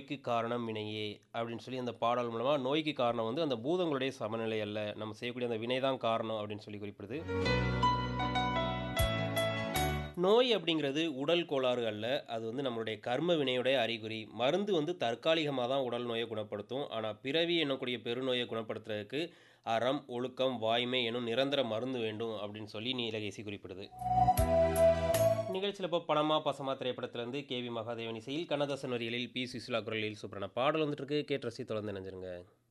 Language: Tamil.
நோய்க்கு காரணம் வினையே அப்படின்னு சொல்லி அந்த பாடல் மூலமாக நோய்க்கு காரணம் வந்து அந்த பூதங்களுடைய சமநிலை அல்ல நம்ம செய்யக்கூடிய அந்த வினை தான் காரணம் அப்படின்னு சொல்லி குறிப்பிடுது நோய் அப்படிங்கிறது உடல் கோளாறு அல்ல அது வந்து நம்மளுடைய கர்ம வினையுடைய அறிகுறி மருந்து வந்து தற்காலிகமாக தான் உடல் நோயை குணப்படுத்தும் ஆனால் பிறவி என்னக்கூடிய பெருநோயை குணப்படுத்துறதுக்கு அறம் ஒழுக்கம் வாய்மை எனும் நிரந்தர மருந்து வேண்டும் அப்படின்னு சொல்லி நீலகேசி குறிப்பிடுது நிகழ்ச்சியில் இப்போ பணமா பசமா திரைப்படத்திலிருந்து கே வி மகாதேவன் இசையில் கண்ணதாசன் வரிகளில் பி சுசிலா குரலில் சூப்பரான பாடல் வந்துட்டு இருக்கு கேட்டு ரசி தொடர்ந்து நினைஞ்சிருங்க